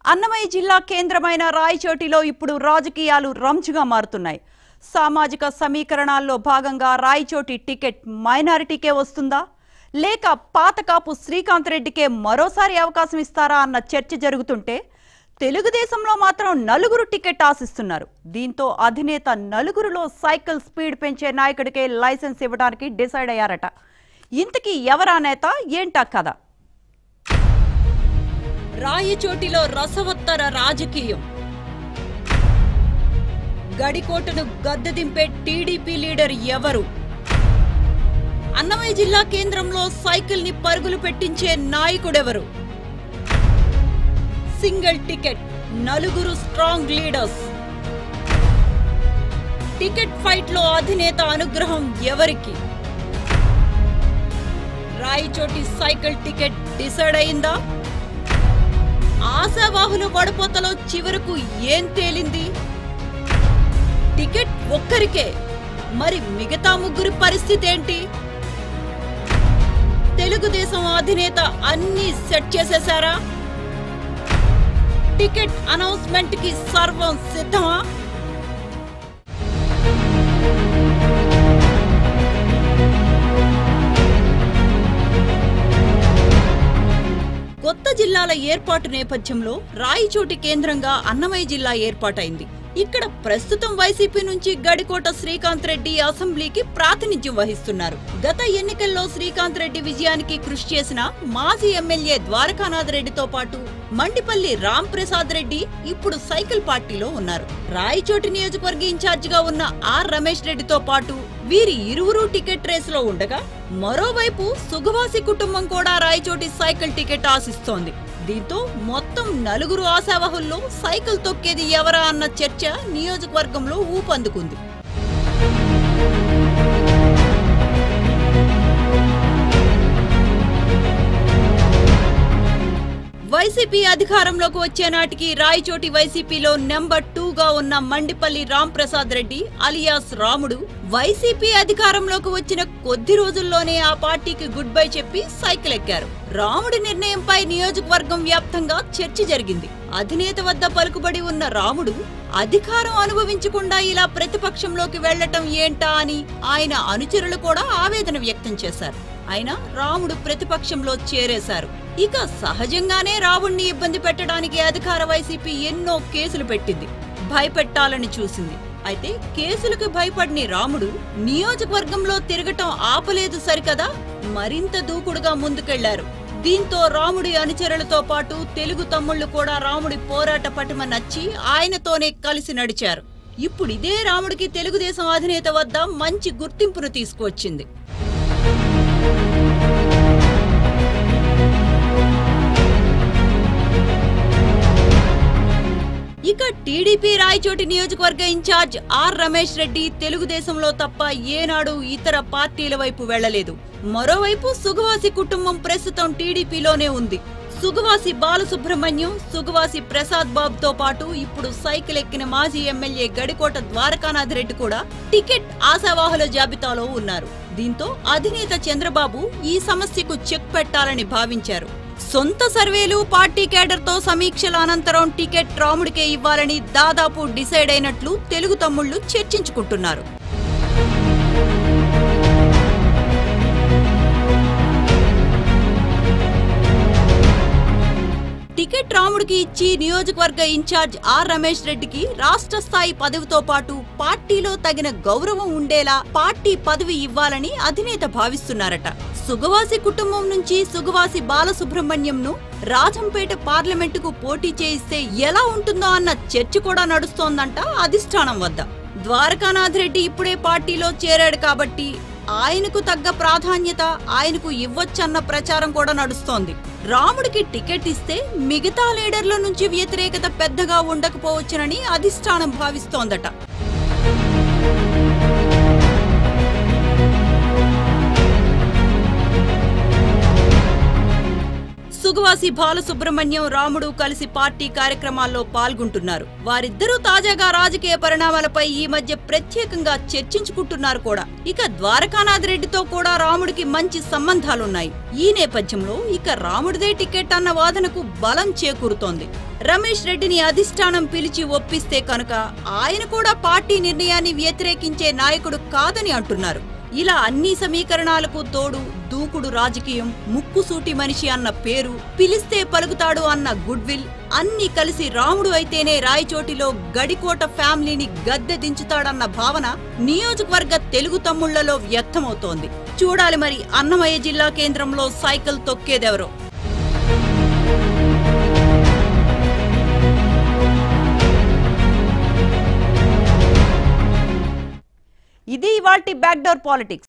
అన్నమయ్య జిల్లా కేంద్రమైన రాయచోటిలో ఇప్పుడు రాజకీయాలు రంజుగా మారుతున్నాయి సామాజిక సమీకరణాల్లో భాగంగా రాయచోటి టికెట్ మైనారిటీకే వస్తుందా లేక పాతకాపు శ్రీకాంత్ రెడ్డికే మరోసారి అవకాశం ఇస్తారా అన్న చర్చ జరుగుతుంటే తెలుగుదేశంలో మాత్రం నలుగురు టికెట్ ఆశిస్తున్నారు దీంతో అధినేత నలుగురులో సైకిల్ స్పీడ్ పెంచే నాయకుడికే లైసెన్స్ ఇవ్వడానికి డిసైడ్ అయ్యారట ఇంతకీ ఎవరా నేత ఏంటా కథ రాయచోటిలో రసవత్తర రాజకీయం గడికోటను గద్దెదింపే టీడీపీ లీడర్ ఎవరు అన్నమయ్య జిల్లా కేంద్రంలో సైకిల్ ని పరుగులు పెట్టించే నాయకుడెవరు సింగిల్ టికెట్ నలుగురు స్ట్రాంగ్ లీడర్స్ టికెట్ ఫైట్ లో అధినేత అనుగ్రహం ఎవరికి రాయచోటి సైకిల్ టికెట్ డిసైడ్ అయిందా ఆశావాహుల వడపోతలో చివరకు ఏం తేలింది టికెట్ ఒక్కరికే మరి మిగతా ముగ్గురి పరిస్థితి ఏంటి తెలుగుదేశం అధినేత అన్ని సెట్ చేసేశారా టికెట్ అనౌన్స్మెంట్ కి సర్వం సిద్ధమా కొత్త జిల్లాల ఏర్పాటు నేపథ్యంలో రాయచోటి కేంద్రంగా అన్నమయ్య జిల్లా ఏర్పాటైంది ఇక్కడ ప్రస్తుతం వైసీపీ నుంచి గడికోట శ్రీకాంత్ రెడ్డి అసెంబ్లీకి ప్రాతినిధ్యం వహిస్తున్నారు గత ఎన్నికల్లో శ్రీకాంత్ రెడ్డి విజయానికి కృషి చేసిన మాజీ ఎమ్మెల్యే ద్వారకానాథ్ రెడ్డితో పాటు మండిపల్లి రామ్ ప్రసాద్ రెడ్డి ఇప్పుడు సైకిల్ పార్టీలో ఉన్నారు రాయచోటి నియోజకవర్గ ఇన్ఛార్జిగా ఉన్న ఆర్ రమేష్ రెడ్డితో పాటు వీరి ఇరువురు టికెట్ రేసులో ఉండగా మరోవైపు సుగవాసి కుటుంబం కూడా రాయచోటి సైకిల్ టికెట్ ఆశిస్తోంది దీంతో మొత్తం నలుగురు ఆశావహుల్లో సైకిల్ తొక్కేది ఎవరా అన్న చర్చ నియోజకవర్గంలో ఊపందుకుంది వైసీపీ అధికారంలోకి వచ్చే నాటికి రాయచోటి వైసీపీలో నెంబర్ టూ గా ఉన్న మండిపల్లి రామ్ ప్రసాద్ రెడ్డి అలియాస్ రాముడు వైసీపీ అధికారంలోకి వచ్చిన కొద్ది రోజుల్లోనే ఆ పార్టీకి గుడ్ బై చెప్పి సైకిల్ ఎక్కారు రాముడి నిర్ణయంపై నియోజకవర్గం వ్యాప్తంగా చర్చ జరిగింది అధినేత వద్ద పలుకుబడి ఉన్న రాముడు అధికారం అనుభవించకుండా ఇలా ప్రతిపక్షంలోకి వెళ్లటం ఏంటా అని ఆయన అనుచరులు కూడా ఆవేదన వ్యక్తం చేశారు అయినా రాముడు ప్రతిపక్షంలో చేరేశారు ఇక సహజంగానే రావుణ్ణి ఇబ్బంది పెట్టడానికి అధికార వైసీపీ ఎన్నో కేసులు పెట్టింది భయపెట్టాలని చూసింది అయితే కేసులకు భయపడిని రాముడు నియోజకవర్గంలో తిరగటం ఆపలేదు సరికదా మరింత దూకుడుగా ముందుకెళ్లారు దీంతో రాముడి అనుచరులతో పాటు తెలుగు తమ్ముళ్లు కూడా రాముడి పోరాట పటిమ నచ్చి ఆయనతోనే కలిసి నడిచారు ఇప్పుడు ఇదే రాముడికి తెలుగుదేశం అధినేత వద్ద మంచి గుర్తింపును తీసుకువచ్చింది ఇక టీడీపీ రాయచోటి నియోజకవర్గ ఇన్ఛార్జ్ ఆర్ రమేష్ రెడ్డి తెలుగుదేశంలో తప్ప ఏనాడు ఇతర పార్టీల వైపు వెళ్లలేదు మరోవైపు సుగవాసి కుటుంబం ప్రస్తుతం టీడీపీలోనే ఉంది సుగవాసి బాలసుబ్రహ్మణ్యం సుగవాసి ప్రసాద్ బాబుతో పాటు ఇప్పుడు సైకిల్ ఎక్కిన మాజీ ఎమ్మెల్యే గడికోట ద్వారకానాథ్ రెడ్డి కూడా టికెట్ ఆశావాహుల జాబితాలో ఉన్నారు దీంతో అధినేత చంద్రబాబు ఈ సమస్యకు చెక్ పెట్టాలని భావించారు సొంత సర్వేలు పార్టీ కేడర్తో సమీక్షల అనంతరం టికెట్ రాముడికే ఇవ్వాలని దాదాపు డిసైడ్ అయినట్లు తెలుగు తమ్ముళ్లు చర్చించుకుంటున్నారు టికెట్ రాముడికి ఇచ్చి నియోజకవర్గ ఇన్ఛార్జ్ ఆర్ రమేష్ రెడ్డికి రాష్ట్ర స్థాయి పదవితో పాటు పార్టీలో తగిన గౌరవం ఉండేలా పార్టీ పదవి ఇవ్వాలని అధినేత భావిస్తున్నారట సుగవాసి కుటుంబం నుంచి సుగవాసి బాలసుబ్రహ్మణ్యంను రాజంపేట పార్లమెంటుకు పోటీ చేయిస్తే ఎలా ఉంటుందో అన్న చర్చ కూడా నడుస్తోందంట అధిష్టానం వద్ద ద్వారకానాథ్ రెడ్డి ఇప్పుడే పార్టీలో చేరాడు కాబట్టి ఆయనకు తగ్గ ప్రాధాన్యత ఆయనకు ఇవ్వొచ్చన్న ప్రచారం కూడా నడుస్తోంది రాముడికి టికెట్ ఇస్తే మిగతా లీడర్ల నుంచి వ్యతిరేకత పెద్దగా ఉండకపోవచ్చునని అధిష్టానం భావిస్తోందట తూగవాసి బాలసుబ్రహ్మణ్యం రాముడు కలిసి పార్టీ కార్యక్రమాల్లో పాల్గొంటున్నారు వారిద్దరూ తాజాగా రాజకీయ పరిణామాలపై ఈ మధ్య ప్రత్యేకంగా చర్చించుకుంటున్నారు కూడా ఇక ద్వారకానాథ్ రెడ్డితో కూడా రాముడికి మంచి సంబంధాలున్నాయి ఈ నేపథ్యంలో ఇక రాముడిదే టికెట్ అన్న వాదనకు బలం చేకూరుతోంది రమేష్ రెడ్డిని అధిష్టానం పిలిచి ఒప్పిస్తే కనుక ఆయన కూడా పార్టీ నిర్ణయాన్ని వ్యతిరేకించే నాయకుడు కాదని అంటున్నారు ఇలా అన్ని సమీకరణాలకు తోడు దూకుడు రాజకీయం ముక్కుసూటి మనిషి అన్న పేరు పిలిస్తే పలుకుతాడు అన్న గుడ్ విల్ అన్ని కలిసి రాముడు అయితేనే రాయచోటిలో గడికోట ఫ్యామిలీని గద్దె దించుతాడన్న భావన నియోజకవర్గ తెలుగు తమ్ముళ్లలో వ్యక్తమవుతోంది చూడాలి మరి అన్నమయ్య జిల్లా కేంద్రంలో సైకిల్ తొక్కేదెవరో ఇది ఇవాల్టి బ్యాక్డోర్ పాలిటిక్స్